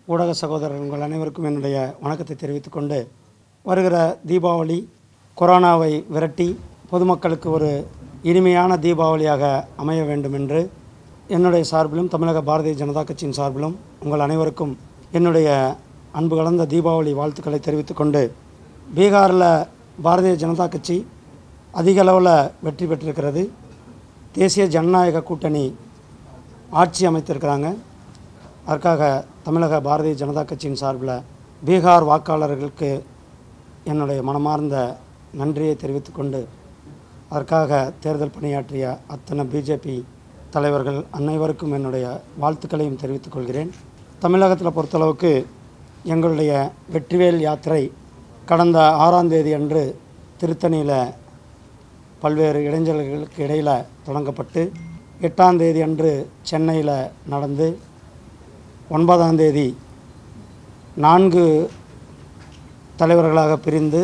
ஊடக சகோதரர் உங்கள் அனைவருக்கும் என்னுடைய வணக்கத்தை தெரிவித்துக் கொண்டு வருகிற தீபாவளி கொரோனாவை விரட்டி பொதுமக்களுக்கு ஒரு இனிமையான தீபாவளியாக அமைய வேண்டும் என்று என்னுடைய சார்பிலும் தமிழக பாரதிய ஜனதா கட்சியின் சார்பிலும் உங்கள் அனைவருக்கும் என்னுடைய அன்பு கலந்த தீபாவளி வாழ்த்துக்களை தெரிவித்துக் கொண்டு பீகாரில் பாரதிய ஜனதா கட்சி அதிக அளவில் வெற்றி பெற்றிருக்கிறது தேசிய ஜனநாயக கூட்டணி ஆட்சி அமைத்திருக்கிறாங்க அதற்காக தமிழக பாரதிய ஜனதா கட்சியின் சார்பில் பீகார் வாக்காளர்களுக்கு என்னுடைய மனமார்ந்த நன்றியை தெரிவித்துக்கொண்டு அதற்காக தேர்தல் பணியாற்றிய அத்தனை பிஜேபி தலைவர்கள் அனைவருக்கும் என்னுடைய வாழ்த்துக்களையும் தெரிவித்துக் கொள்கிறேன் தமிழகத்தில் பொறுத்தளவுக்கு எங்களுடைய வெற்றிவேல் யாத்திரை கடந்த ஆறாம் தேதி அன்று திருத்தணியில் பல்வேறு இடைஞ்சல்களுக்கு இடையில் தொடங்கப்பட்டு எட்டாம் தேதி அன்று சென்னையில் நடந்து ஒன்பதாம் தேதி நான்கு தலைவர்களாக பிரிந்து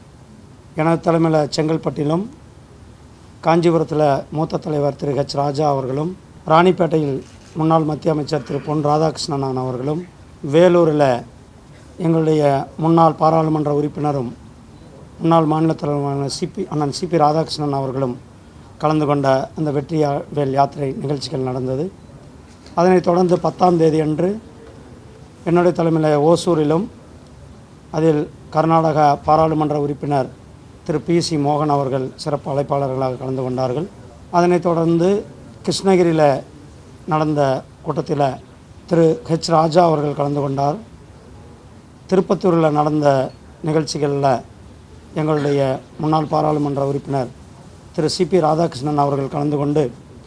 எனது தலைமையில் செங்கல்பட்டிலும் காஞ்சிபுரத்தில் மூத்த தலைவர் திரு ஹெச் ராஜா அவர்களும் ராணிப்பேட்டையில் முன்னாள் மத்திய அமைச்சர் திரு பொன் ராதாகிருஷ்ணன் அவர்களும் வேலூரில் எங்களுடைய முன்னாள் பாராளுமன்ற உறுப்பினரும் முன்னாள் மாநில தலைவரான சிபி அண்ணன் சிபி ராதாகிருஷ்ணன் அவர்களும் கலந்து கொண்ட அந்த வெற்றி யா- வேல் யாத்திரை நிகழ்ச்சிகள் நடந்தது அதனைத் தொடர்ந்து பத்தாம் தேதி அன்று என்னுடைய தலைமையில் ஓசூரிலும் அதில் கர்நாடக பாராளுமன்ற உறுப்பினர் திரு பி சி மோகன் அவர்கள் சிறப்பு அழைப்பாளர்களாக கலந்து கொண்டார்கள் அதனைத் தொடர்ந்து கிருஷ்ணகிரியில் நடந்த கூட்டத்தில் திரு ஹெச் ராஜா அவர்கள் கலந்து கொண்டார் திருப்பத்தூரில் நடந்த நிகழ்ச்சிகளில் எங்களுடைய முன்னாள் பாராளுமன்ற உறுப்பினர் திரு சிபி ராதாகிருஷ்ணன் அவர்கள் கலந்து கொண்டு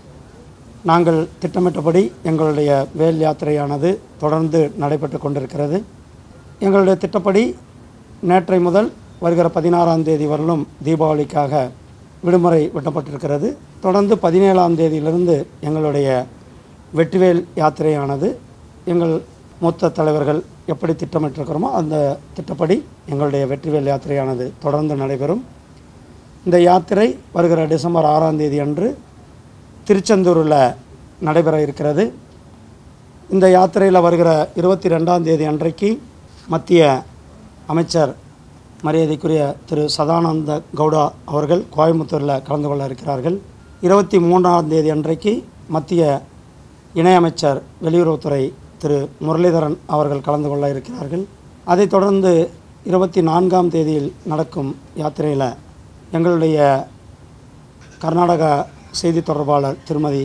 நாங்கள் திட்டமிட்டபடி எங்களுடைய வேல் யாத்திரையானது தொடர்ந்து நடைபெற்று கொண்டிருக்கிறது எங்களுடைய திட்டப்படி நேற்றை முதல் வருகிற பதினாறாம் தேதி வரலும் தீபாவளிக்காக விடுமுறை விட்டப்பட்டிருக்கிறது தொடர்ந்து பதினேழாம் தேதியிலிருந்து எங்களுடைய வெற்றிவேல் யாத்திரையானது எங்கள் மூத்த தலைவர்கள் எப்படி திட்டமிட்டிருக்கிறோமோ அந்த திட்டப்படி எங்களுடைய வெற்றிவேல் யாத்திரையானது தொடர்ந்து நடைபெறும் இந்த யாத்திரை வருகிற டிசம்பர் ஆறாம் தேதி அன்று திருச்செந்தூரில் நடைபெற இருக்கிறது இந்த யாத்திரையில் வருகிற இருபத்தி ரெண்டாம் தேதி அன்றைக்கு மத்திய அமைச்சர் மரியாதைக்குரிய திரு சதானந்த கவுடா அவர்கள் கோயம்புத்தூரில் கலந்து கொள்ள இருக்கிறார்கள் இருபத்தி மூன்றாம் தேதி அன்றைக்கு மத்திய இணையமைச்சர் வெளியுறவுத்துறை திரு முரளிதரன் அவர்கள் கலந்து கொள்ள இருக்கிறார்கள் அதைத் தொடர்ந்து இருபத்தி நான்காம் தேதியில் நடக்கும் யாத்திரையில் எங்களுடைய கர்நாடகா செய்தி தொடர்பாளர் திருமதி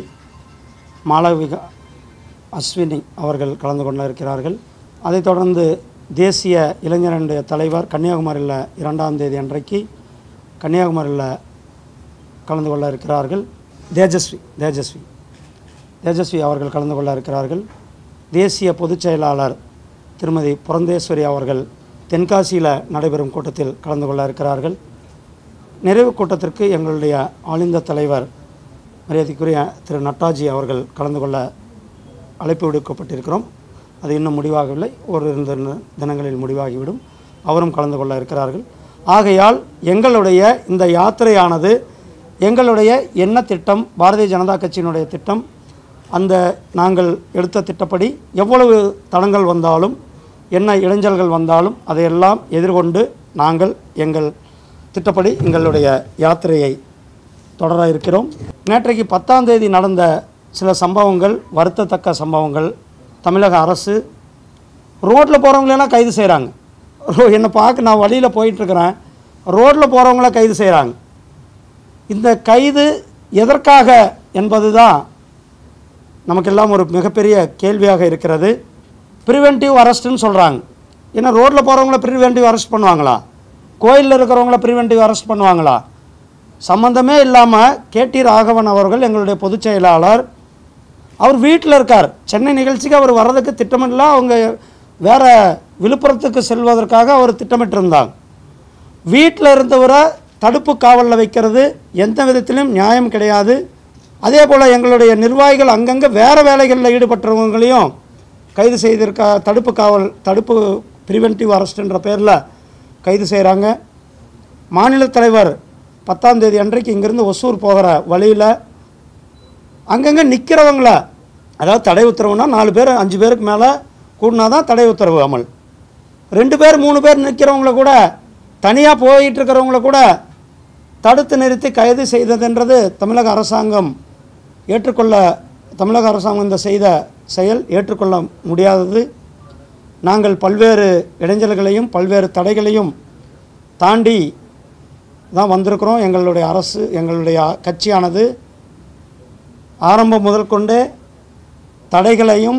மாளவிகா அஸ்வினி அவர்கள் கலந்து கொள்ள இருக்கிறார்கள் அதைத் தொடர்ந்து தேசிய இளைஞரனுடைய தலைவர் கன்னியாகுமரியில் இரண்டாம் தேதி அன்றைக்கு கன்னியாகுமரியில் கலந்து கொள்ள இருக்கிறார்கள் தேஜஸ்வி தேஜஸ்வி தேஜஸ்வி அவர்கள் கலந்து கொள்ள இருக்கிறார்கள் தேசிய பொதுச் செயலாளர் திருமதி புரந்தேஸ்வரி அவர்கள் தென்காசியில் நடைபெறும் கூட்டத்தில் கலந்து கொள்ள இருக்கிறார்கள் நிறைவு கூட்டத்திற்கு எங்களுடைய ஆளிந்த தலைவர் மரியாதைக்குரிய திரு நட்டாஜி அவர்கள் கலந்து கொள்ள அழைப்பு விடுக்கப்பட்டிருக்கிறோம் அது இன்னும் முடிவாகவில்லை ஒரு இரண்டு தின- தினங்களில் முடிவாகிவிடும் அவரும் கலந்து கொள்ள இருக்கிறார்கள் ஆகையால் எங்களுடைய இந்த யாத்திரையானது எங்களுடைய என்ன திட்டம் பாரதிய ஜனதா கட்சியினுடைய திட்டம் அந்த நாங்கள் எடுத்த திட்டப்படி எவ்வளவு தடங்கள் வந்தாலும் என்ன இடைஞ்சல்கள் வந்தாலும் அதையெல்லாம் எதிர்கொண்டு நாங்கள் எங்கள் திட்டப்படி எங்களுடைய யாத்திரையை தொடர இருக்கிறோம் நேற்றைக்கு பத்தாம் தேதி நடந்த சில சம்பவங்கள் வருத்தத்தக்க சம்பவங்கள் தமிழக அரசு ரோட்டில் போகிறவங்களெல்லாம் கைது செய்கிறாங்க என்னை பார்க்க நான் வழியில் போயிட்டுருக்கிறேன் ரோட்டில் போகிறவங்கள கைது செய்கிறாங்க இந்த கைது எதற்காக என்பது தான் நமக்கெல்லாம் ஒரு மிகப்பெரிய கேள்வியாக இருக்கிறது ப்ரிவென்டிவ் அரெஸ்ட்டுன்னு சொல்கிறாங்க ஏன்னா ரோட்டில் போகிறவங்கள ப்ரிவென்டிவ் அரெஸ்ட் பண்ணுவாங்களா கோயிலில் இருக்கிறவங்கள ப்ரிவென்டிவ் அரெஸ்ட் பண்ணுவாங்களா சம்மந்தமே இல்லாமல் கேடி ராகவன் அவர்கள் எங்களுடைய பொதுச் செயலாளர் அவர் வீட்டில் இருக்கார் சென்னை நிகழ்ச்சிக்கு அவர் வர்றதுக்கு திட்டமிடல அவங்க வேற விழுப்புரத்துக்கு செல்வதற்காக அவர் திட்டமிட்டிருந்தாங்க வீட்டில் இருந்தவரை தடுப்பு காவலில் வைக்கிறது எந்த விதத்திலும் நியாயம் கிடையாது அதே போல் எங்களுடைய நிர்வாகிகள் அங்கங்கே வேறு வேலைகளில் ஈடுபட்டவங்களையும் கைது செய்திருக்கா தடுப்பு காவல் தடுப்பு ப்ரிவென்டிவ் அரெஸ்ட்ன்ற பேரில் கைது செய்கிறாங்க மாநில தலைவர் பத்தாம் தேதி அன்றைக்கு இங்கேருந்து ஒசூர் போகிற வழியில் அங்கங்கே நிற்கிறவங்கள அதாவது தடை உத்தரவுனா நாலு பேர் அஞ்சு பேருக்கு மேலே கூடினா தான் தடை உத்தரவு அமல் ரெண்டு பேர் மூணு பேர் நிற்கிறவங்கள கூட தனியாக போயிட்டு இருக்கிறவங்கள கூட தடுத்து நிறுத்தி கைது செய்ததென்றது தமிழக அரசாங்கம் ஏற்றுக்கொள்ள தமிழக அரசாங்கம் இந்த செய்த செயல் ஏற்றுக்கொள்ள முடியாதது நாங்கள் பல்வேறு இடைஞ்சல்களையும் பல்வேறு தடைகளையும் தாண்டி தான் வந்திருக்கிறோம் எங்களுடைய அரசு எங்களுடைய கட்சியானது ஆரம்பம் முதல் கொண்டே தடைகளையும்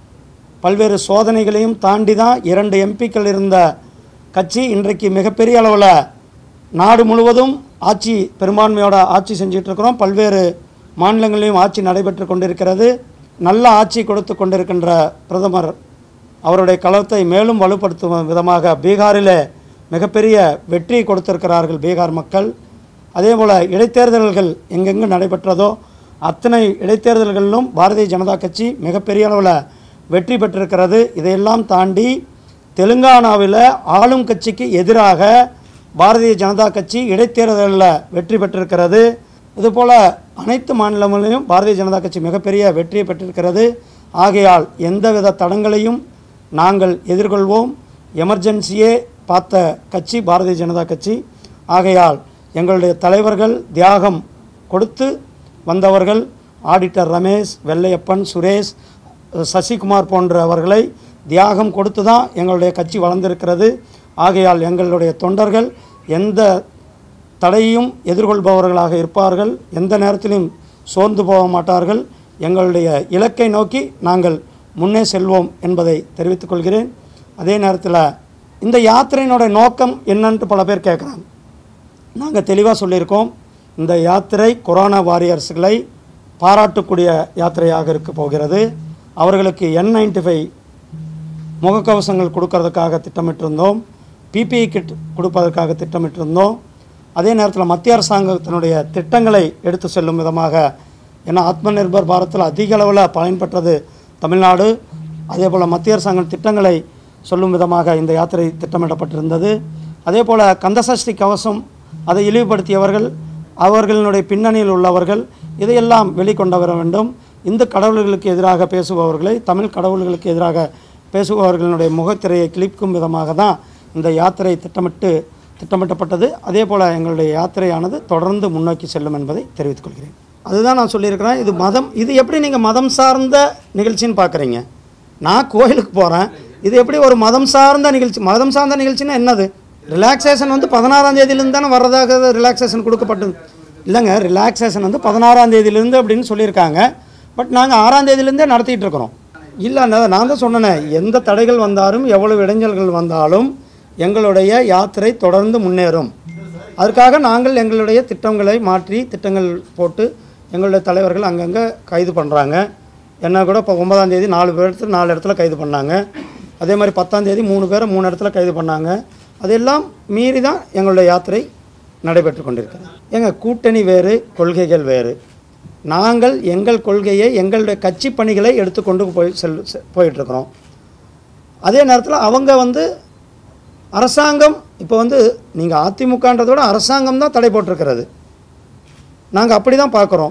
பல்வேறு சோதனைகளையும் தாண்டி தான் இரண்டு எம்பிக்கள் இருந்த கட்சி இன்றைக்கு மிகப்பெரிய அளவில் நாடு முழுவதும் ஆட்சி பெரும்பான்மையோட ஆட்சி செஞ்சுட்டு இருக்கிறோம் பல்வேறு மாநிலங்களிலும் ஆட்சி நடைபெற்று கொண்டிருக்கிறது நல்ல ஆட்சி கொடுத்து கொண்டிருக்கின்ற பிரதமர் அவருடைய களத்தை மேலும் வலுப்படுத்தும் விதமாக பீகாரிலே மிகப்பெரிய வெற்றி கொடுத்திருக்கிறார்கள் பீகார் மக்கள் அதே போல் இடைத்தேர்தல்கள் எங்கெங்கு நடைபெற்றதோ அத்தனை இடைத்தேர்தல்களிலும் பாரதிய ஜனதா கட்சி மிகப்பெரிய அளவில் வெற்றி பெற்றிருக்கிறது இதையெல்லாம் தாண்டி தெலுங்கானாவில் ஆளும் கட்சிக்கு எதிராக பாரதிய ஜனதா கட்சி இடைத்தேர்தலில் வெற்றி பெற்றிருக்கிறது இதுபோல் அனைத்து மாநிலங்களிலும் பாரதிய ஜனதா கட்சி மிகப்பெரிய வெற்றியை பெற்றிருக்கிறது ஆகையால் எந்தவித தடங்களையும் நாங்கள் எதிர்கொள்வோம் எமர்ஜென்சியே பார்த்த கட்சி பாரதிய ஜனதா கட்சி ஆகையால் எங்களுடைய தலைவர்கள் தியாகம் கொடுத்து வந்தவர்கள் ஆடிட்டர் ரமேஷ் வெள்ளையப்பன் சுரேஷ் சசிகுமார் போன்றவர்களை தியாகம் கொடுத்து தான் எங்களுடைய கட்சி வளர்ந்திருக்கிறது ஆகையால் எங்களுடைய தொண்டர்கள் எந்த தடையையும் எதிர்கொள்பவர்களாக இருப்பார்கள் எந்த நேரத்திலும் சோர்ந்து போக மாட்டார்கள் எங்களுடைய இலக்கை நோக்கி நாங்கள் முன்னே செல்வோம் என்பதை தெரிவித்துக் கொள்கிறேன் அதே நேரத்தில் இந்த யாத்திரையினுடைய நோக்கம் என்னன்ட்டு பல பேர் கேட்குறாங்க நாங்கள் தெளிவாக சொல்லியிருக்கோம் இந்த யாத்திரை கொரோனா வாரியர்ஸ்களை பாராட்டக்கூடிய யாத்திரையாக இருக்க போகிறது அவர்களுக்கு என் நைன்டி ஃபைவ் முகக்கவசங்கள் கொடுக்கறதுக்காக திட்டமிட்டிருந்தோம் பிபிஇ கிட் கொடுப்பதற்காக திட்டமிட்டிருந்தோம் அதே நேரத்தில் மத்திய அரசாங்கத்தினுடைய திட்டங்களை எடுத்து செல்லும் விதமாக ஏன்னா ஆத்ம நிர்பர் பாரத்தில் அதிக அளவில் பயன்பெற்றது தமிழ்நாடு அதே போல் மத்திய அரசாங்கம் திட்டங்களை சொல்லும் விதமாக இந்த யாத்திரை திட்டமிடப்பட்டிருந்தது அதே போல் கந்தசஷ்டி கவசம் அதை இழிவுபடுத்தியவர்கள் அவர்களினுடைய பின்னணியில் உள்ளவர்கள் இதையெல்லாம் வெளிக்கொண்டு வர வேண்டும் இந்து கடவுள்களுக்கு எதிராக பேசுபவர்களை தமிழ் கடவுள்களுக்கு எதிராக பேசுபவர்களுடைய முகத்திரையை கிழிக்கும் விதமாக தான் இந்த யாத்திரை திட்டமிட்டு திட்டமிட்டப்பட்டது அதே போல் எங்களுடைய யாத்திரையானது தொடர்ந்து முன்னோக்கி செல்லும் என்பதை தெரிவித்துக் கொள்கிறேன் அதுதான் நான் சொல்லியிருக்கிறேன் இது மதம் இது எப்படி நீங்கள் மதம் சார்ந்த நிகழ்ச்சின்னு பார்க்குறீங்க நான் கோயிலுக்கு போகிறேன் இது எப்படி ஒரு மதம் சார்ந்த நிகழ்ச்சி மதம் சார்ந்த நிகழ்ச்சின்னா என்னது ரிலாக்ஸேஷன் வந்து பதினாறாம் தேதியிலேருந்து தானே வர்றதாக ரிலாக்ஸேஷன் கொடுக்கப்பட்டது இல்லைங்க ரிலாக்ஸேஷன் வந்து பதினாறாம் தேதியிலேருந்து அப்படின்னு சொல்லியிருக்காங்க பட் நாங்கள் ஆறாம் தேதியிலேருந்தே நடத்திட்டு இருக்கிறோம் இல்லை நான் நான் தான் சொன்னேனே எந்த தடைகள் வந்தாலும் எவ்வளவு இடைஞ்சல்கள் வந்தாலும் எங்களுடைய யாத்திரை தொடர்ந்து முன்னேறும் அதற்காக நாங்கள் எங்களுடைய திட்டங்களை மாற்றி திட்டங்கள் போட்டு எங்களுடைய தலைவர்கள் அங்கங்கே கைது பண்ணுறாங்க என்ன கூட இப்போ ஒன்பதாம் தேதி நாலு பேர் நாலு இடத்துல கைது பண்ணாங்க அதே மாதிரி பத்தாம் தேதி மூணு பேரை மூணு இடத்துல கைது பண்ணாங்க அதெல்லாம் மீறி தான் எங்களுடைய யாத்திரை நடைபெற்று கொண்டிருக்கிறது எங்கள் கூட்டணி வேறு கொள்கைகள் வேறு நாங்கள் எங்கள் கொள்கையை எங்களுடைய கட்சி பணிகளை எடுத்துக்கொண்டு போய் செல் செ- போயிட்டுருக்குறோம் அதே நேரத்தில் அவங்க வந்து அரசாங்கம் இப்போ வந்து நீங்கள் அதிமுகன்றதை விட அரசாங்கம் தான் தடை போட்டிருக்கிறது நாங்கள் அப்படி தான் பார்க்குறோம்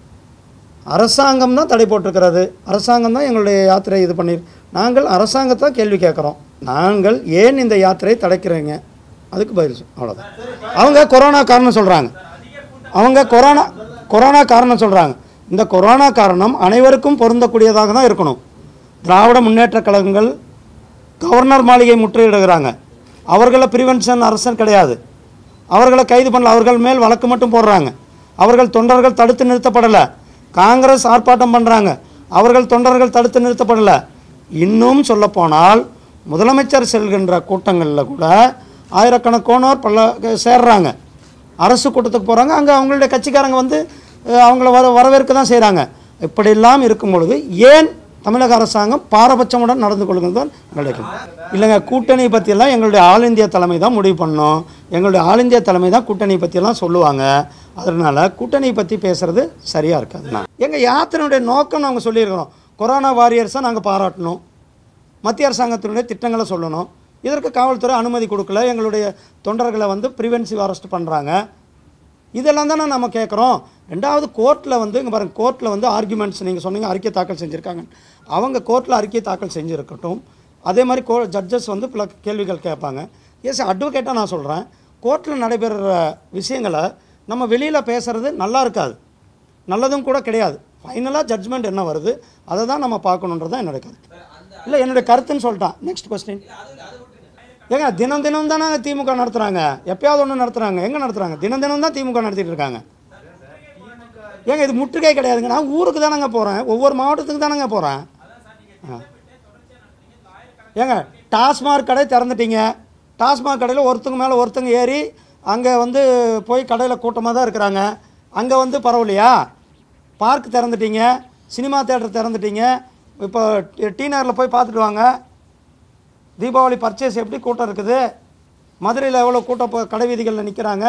அரசாங்கம் தான் தடை போட்டிருக்கிறது அரசாங்கம் தான் எங்களுடைய யாத்திரை இது பண்ணி நாங்கள் அரசாங்கத்தை கேள்வி கேட்குறோம் நாங்கள் ஏன் இந்த யாத்திரையை தடைக்கிறீங்க அதுக்கு பதில் சொல் அவ்வளோதான் அவங்க கொரோனா காரணம் சொல்கிறாங்க அவங்க கொரோனா கொரோனா காரணம் சொல்கிறாங்க இந்த கொரோனா காரணம் அனைவருக்கும் பொருந்தக்கூடியதாக தான் இருக்கணும் திராவிட முன்னேற்ற கழகங்கள் கவர்னர் மாளிகை முற்றுகையிடுகிறாங்க அவர்களை பிரிவென்ஷன் அரசன் கிடையாது அவர்களை கைது பண்ணல அவர்கள் மேல் வழக்கு மட்டும் போடுறாங்க அவர்கள் தொண்டர்கள் தடுத்து நிறுத்தப்படலை காங்கிரஸ் ஆர்ப்பாட்டம் பண்ணுறாங்க அவர்கள் தொண்டர்கள் தடுத்து நிறுத்தப்படலை இன்னும் சொல்லப்போனால் முதலமைச்சர் செல்கின்ற கூட்டங்களில் கூட ஆயிரக்கணக்கானோர் பல சேர்றாங்க அரசு கூட்டத்துக்கு போகிறாங்க அங்கே அவங்களுடைய கட்சிக்காரங்க வந்து அஹ், அவங்கள வர வரவேற்க தான் செய்கிறாங்க இப்படியெல்லாம் இருக்கும் பொழுது ஏன் தமிழக அரசாங்கம் பாரபட்சமுடன் நடந்து கொள்கிறது தான் எங்களுடைய கேள்வி. இல்லைங்க கூட்டணி பற்றியெல்லாம் எங்களுடைய ஆல் இந்தியா தலைமை தான் முடிவு பண்ணோம் எங்களுடைய ஆல் இந்தியா தலைமை தான் கூட்டணி பற்றியெல்லாம் சொல்லுவாங்க அதனால் கூட்டணி பற்றி பேசுகிறது சரியாக இருக்காதுண்ணா எங்கள் யாத்திரையுடைய நோக்கம் நாங்கள் சொல்லியிருக்கிறோம் கொரோனா வாரியர்ஸை நாங்கள் பாராட்டணும் மத்திய அரசாங்கத்தினுடைய திட்டங்களை சொல்லணும் இதற்கு காவல்துறை அனுமதி கொடுக்கல எங்களுடைய தொண்டர்களை வந்து ப்ரிவென்சிவ் அரெஸ்ட் பண்ணுறாங்க இதெல்லாம் தானே நம்ம கேட்குறோம் ரெண்டாவது கோர்ட்டில் வந்து இங்கே பாருங்க கோர்ட்டில் வந்து ஆர்குமெண்ட்ஸ் நீங்கள் சொன்னீங்க அறிக்கை தாக்கல் செஞ்சுருக்காங்க அவங்க கோர்ட்டில் அறிக்கை தாக்கல் செஞ்சுருக்கட்டும் அதே மாதிரி கோ ஜட்ஜஸ் வந்து பல கேள்விகள் கேட்பாங்க எஸ் அட்வொகேட்டாக நான் சொல்கிறேன் கோர்ட்டில் நடைபெறுற விஷயங்களை நம்ம வெளியில் பேசுகிறது நல்லா இருக்காது நல்லதும் கூட கிடையாது ஃபைனலாக ஜட்ஜ்மெண்ட் என்ன வருது அதை தான் நம்ம பார்க்கணுன்றது தான் என்னோட கருத்து இல்லை என்னுடைய கருத்துன்னு சொல்லிட்டான் நெக்ஸ்ட் கொஸ்டின் ஏங்க தினம் தினம் தானே திமுக நடத்துகிறாங்க எப்பயாவது ஒன்று நடத்துகிறாங்க எங்கே நடத்துகிறாங்க தினம் தினம் தான் திமுக நடத்திட்டு இருக்காங்க ஏங்க இது முற்றுகை கிடையாதுங்க நான் ஊருக்கு தானேங்க போகிறேன் ஒவ்வொரு மாவட்டத்துக்கு தானேங்க போகிறேன் ஏங்க டாஸ்மாக் கடை திறந்துட்டீங்க டாஸ்மாக் கடையில் ஒருத்தங்க மேலே ஒருத்தங்க ஏறி அங்கே வந்து போய் கடையில் கூட்டமாக தான் இருக்கிறாங்க அங்கே வந்து பரவாயில்லையா பார்க் திறந்துட்டீங்க சினிமா தேட்டர் திறந்துட்டீங்க இப்போ டி நகரில் போய் பார்த்துட்டு வாங்க தீபாவளி பர்ச்சேஸ் எப்படி கூட்டம் இருக்குது மதுரையில் எவ்வளோ கூட்டம் இப்போ கடை வீதிகளில் நிற்கிறாங்க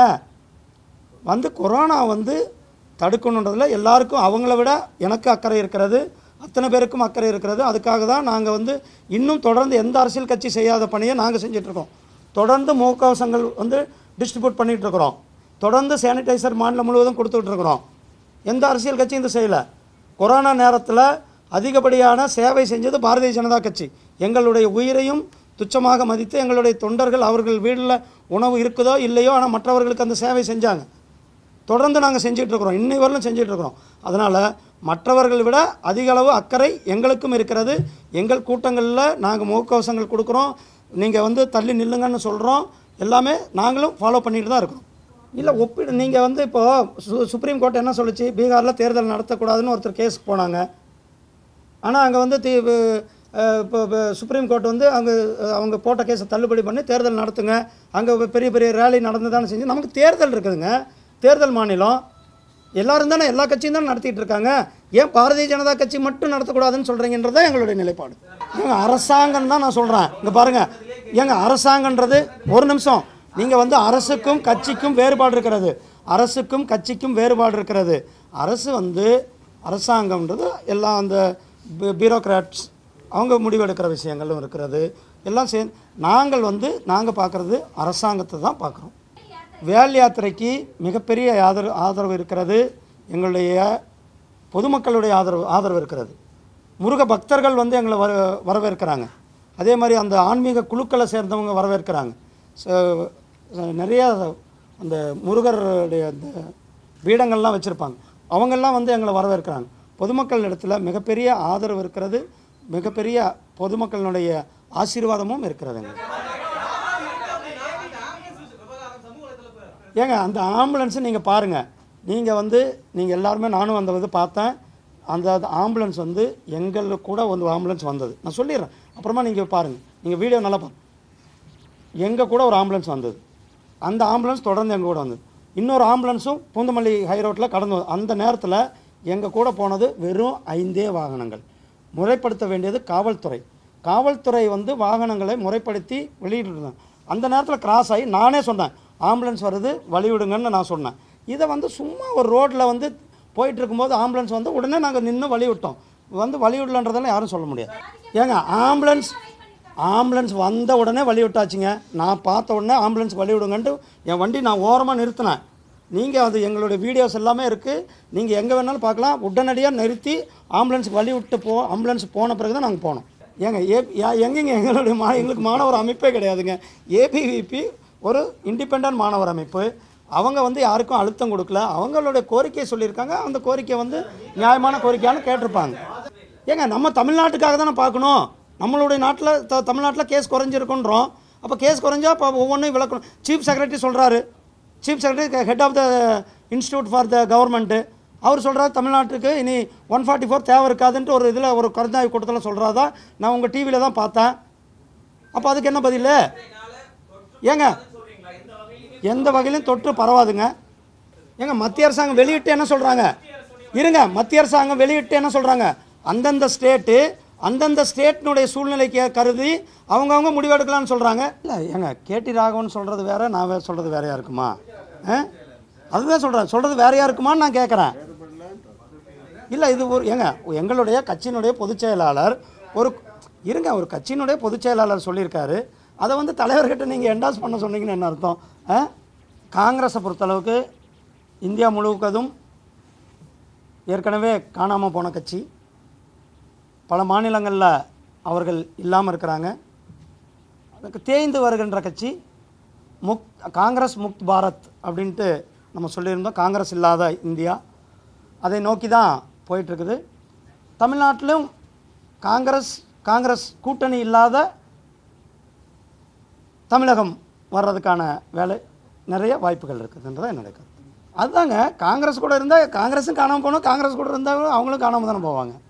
வந்து கொரோனா வந்து தடுக்கணுன்றதுல எல்லாருக்கும் அவங்கள விட எனக்கு அக்கறை இருக்கிறது அத்தனை பேருக்கும் அக்கறை இருக்கிறது அதுக்காக தான் நாங்கள் வந்து இன்னும் தொடர்ந்து எந்த அரசியல் கட்சி செய்யாத பணியை நாங்கள் செஞ்சிட்ருக்கோம் தொடர்ந்து முகக்கவசங்கள் வந்து டிஸ்ட்ரிபியூட் பண்ணிகிட்டு இருக்கிறோம் தொடர்ந்து சானிடைசர் மாநிலம் முழுவதும் கொடுத்துட்டு இருக்கிறோம் எந்த அரசியல் கட்சியும் இது செய்யலை கொரோனா நேரத்தில் அதிகப்படியான சேவை செஞ்சது பாரதிய ஜனதா கட்சி எங்களுடைய உயிரையும் துச்சமாக மதித்து எங்களுடைய தொண்டர்கள் அவர்கள் வீட்டில் உணவு இருக்குதோ இல்லையோ ஆனால் மற்றவர்களுக்கு அந்த சேவை செஞ்சாங்க தொடர்ந்து நாங்கள் செஞ்சுட்டு இருக்கிறோம் இன்னை வரலும் செஞ்சுட்டு இருக்கிறோம் அதனால் மற்றவர்களை விட அதிக அளவு அக்கறை எங்களுக்கும் இருக்கிறது எங்கள் கூட்டங்களில் நாங்கள் முகக்கவசங்கள் கொடுக்குறோம் நீங்கள் வந்து தள்ளி நில்லுங்கன்னு சொல்கிறோம் எல்லாமே நாங்களும் ஃபாலோ பண்ணிட்டு தான் இருக்கிறோம் இல்லை ஒப்பிடு நீங்கள் வந்து இப்போது சு சுப்ரீம் கோர்ட் என்ன சொல்லுச்சு பீகாரில் தேர்தல் நடத்தக்கூடாதுன்னு ஒருத்தர் கேஸுக்கு போனாங்க ஆனால் அங்கே வந்து தி அஹ் இப்போ இப்போ சுப்ரீம் கோர்ட் வந்து அங்கே அஹ் அவங்க போட்ட கேஸை தள்ளுபடி பண்ணி தேர்தல் நடத்துங்க அங்கே பெரிய பெரிய ரேலி நடந்து தானே செஞ்சு நமக்கு தேர்தல் இருக்குதுங்க தேர்தல் மாநிலம் எல்லாரும் தானே எல்லா கட்சியும் தானே நடத்திட்டு இருக்காங்க ஏன் பாரதிய ஜனதா கட்சி மட்டும் நடத்தக்கூடாதுன்னு சொல்கிறீங்கன்றது தான் எங்களுடைய நிலைப்பாடு ஏங்க அரசாங்கம் தான் நான் சொல்கிறேன் இங்கே பாருங்கள் ஏங்க அரசாங்கன்றது ஒரு நிமிஷம் நீங்கள் வந்து அரசுக்கும் கட்சிக்கும் வேறுபாடு இருக்கிறது அரசுக்கும் கட்சிக்கும் வேறுபாடு இருக்கிறது அரசு வந்து அரசாங்கம்ன்றது எல்லாம் அந்த பியூரோக்ராட்ஸ் அவங்க முடிவெடுக்கிற விஷயங்களும் இருக்கிறது எல்லாம் சே நாங்கள் வந்து நாங்கள் பார்க்குறது அரசாங்கத்தை தான் பார்க்குறோம் வேல் யாத்திரைக்கு மிகப்பெரிய ஆதரவு ஆதரவு இருக்கிறது எங்களுடைய பொதுமக்களுடைய ஆதரவு ஆதரவு இருக்கிறது முருக பக்தர்கள் வந்து எங்களை வர வரவேற்கிறாங்க அதே மாதிரி அந்த ஆன்மீக குழுக்களை சேர்ந்தவங்க வரவேற்கிறாங்க ச- ச- நிறைய அந்த முருகருடைய அந்த பீடங்கள்லாம் வச்சுருப்பாங்க அவங்கெல்லாம் வந்து எங்களை வரவேற்கிறாங்க பொதுமக்கள் இடத்துல மிகப்பெரிய ஆதரவு இருக்கிறது மிகப்பெரிய பொதுமக்களினுடைய ஆசீர்வாதமும் இருக்கிறதுங்க ஏங்க அந்த ஆம்புலன்ஸை நீங்கள் பாருங்கள் நீங்கள் வந்து நீங்கள் எல்லாருமே நானும் அந்த இது பார்த்தேன் அந்த அந்த ஆம்புலன்ஸ் வந்து எங்களுக்கு கூட வந்து ஆம்புலன்ஸ் வந்தது நான் சொல்லிடுறேன் அப்புறமா நீங்கள் பாருங்கள் நீங்கள் வீடியோ நல்லா பாருங்க எங்கள் கூட ஒரு ஆம்புலன்ஸ் வந்தது அந்த ஆம்புலன்ஸ் தொடர்ந்து எங்கள் கூட வந்தது இன்னொரு ஆம்புலன்ஸும் பூந்தமல்லி ஹை ரோட்டில் கடந்து வந்தது. அந்த நேரத்தில் எங்கள் கூட போனது வெறும் ஐந்தே வாகனங்கள் முறைப்படுத்த வேண்டியது காவல்துறை காவல்துறை வந்து வாகனங்களை முறைப்படுத்தி வெளியிட்டிருந்தாங்க அந்த நேரத்தில் கிராஸ் ஆகி நானே சொன்னேன் ஆம்புலன்ஸ் வருது வழி விடுங்கன்னு நான் சொன்னேன் இதை வந்து சும்மா ஒரு ரோட்டில் வந்து போயிட்டு இருக்கும்போது ஆம்புலன்ஸ் வந்து உடனே நாங்கள் நின்று வழி விட்டோம் வந்து வழி விடலன்றதெல்லாம் யாரும் சொல்ல முடியாது ஏங்க ஆம்புலன்ஸ் ஆம்புலன்ஸ் வந்த உடனே வழி விட்டாச்சுங்க நான் பார்த்த உடனே ஆம்புலன்ஸ் வழி விடுங்கன்ட்டு என் வண்டி நான் ஓரமாக நிறுத்தினேன் நீங்கள் அது எங்களுடைய வீடியோஸ் எல்லாமே இருக்குது நீங்கள் எங்கே வேணாலும் பார்க்கலாம் உடனடியாக நிறுத்தி ஆம்புலன்ஸுக்கு வழி விட்டு போ ஆம்புலன்ஸ் போன பிறகு தான் நாங்கள் போனோம் ஏங்க ஏ யா- எங்கேங்க எங்களுடைய மா எங்களுக்கு மாணவர் அமைப்பே கிடையாதுங்க ஏபிவிபி ஒரு இண்டிபெண்ட் மாணவர் அமைப்பு அவங்க வந்து யாருக்கும் அழுத்தம் கொடுக்கல அவங்களுடைய கோரிக்கையை சொல்லியிருக்காங்க அந்த கோரிக்கை வந்து நியாயமான கோரிக்கையானு கேட்டிருப்பாங்க ஏங்க நம்ம தமிழ்நாட்டுக்காக தானே பார்க்கணும் நம்மளுடைய நாட்டில் த தமிழ்நாட்டில் கேஸ் குறைஞ்சிருக்குன்றோம் அப்போ கேஸ் குறைஞ்சா இப்போ ஒவ்வொன்றையும் விளக்கணும் சீஃப் செக்ரட்டரி சொல்கிறாரு chief secretary head of the institute for the government அவர் சொல்கிறாரு தமிழ்நாட்டுக்கு இனி ஒன் ஃபார்ட்டி ஃபோர் தேவை இருக்காதுன்ட்டு ஒரு இதில் ஒரு கருத்தாய்வு கூட்டத்தில் சொல்கிறாதா நான் உங்கள் டிவியில் தான் பார்த்தேன் அப்போ அதுக்கு என்ன பதில் ஏங்க எந்த வகையிலும் தொற்று பரவாதுங்க ஏங்க மத்திய அரசாங்கம் வெளியிட்டு என்ன சொல்கிறாங்க இருங்க மத்திய அரசாங்கம் வெளியிட்டு என்ன சொல்கிறாங்க அந்தந்த ஸ்டேட்டு அந்தந்த ஸ்டேட்டினுடைய சூழ்நிலைக்கு கருதி அவங்கவுங்க முடிவெடுக்கலாம்னு சொல்கிறாங்க இல்லை ஏங்க கேடி ராகவன் சொல்கிறது வேற நான் வே சொல்கிறது வேறையா இருக்குமா ஆ அதுதான் சொல்கிறேன் சொல்கிறது வேறையா இருக்குமான்னு நான் கேட்குறேன் இல்லை இது ஒரு ஏங்க எங்களுடைய கட்சியினுடைய பொதுச் செயலாளர் ஒரு இருங்க ஒரு கட்சியினுடைய பொதுச் செயலாளர் சொல்லியிருக்காரு அதை வந்து தலைவர்கிட்ட நீங்கள் என்டாஸ் பண்ண சொன்னீங்கன்னு என்ன அர்த்தம் ஆ? காங்கிரஸை பொறுத்தளவுக்கு இந்தியா முழுவதும் ஏற்கனவே காணாமல் போன கட்சி பல மாநிலங்களில் அவர்கள் இல்லாமல் இருக்கிறாங்க அதுக்கு தேய்ந்து வருகின்ற கட்சி முக் காங்கிரஸ் முக்த் பாரத் அப்படின்ட்டு நம்ம சொல்லியிருந்தோம் காங்கிரஸ் இல்லாத இந்தியா அதை நோக்கி தான் போயிட்டுருக்குது தமிழ்நாட்டிலும் காங்கிரஸ் காங்கிரஸ் கூட்டணி இல்லாத தமிழகம் வர்றதுக்கான வேலை நிறைய வாய்ப்புகள் இருக்குதுன்றதான் என்னுடைய கருத்து அதுதாங்க காங்கிரஸ் கூட இருந்தால் காங்கிரஸும் காணாமல் போகணும் காங்கிரஸ் கூட இருந்தால் அவங்களும் காணாமல் தானே போவாங்க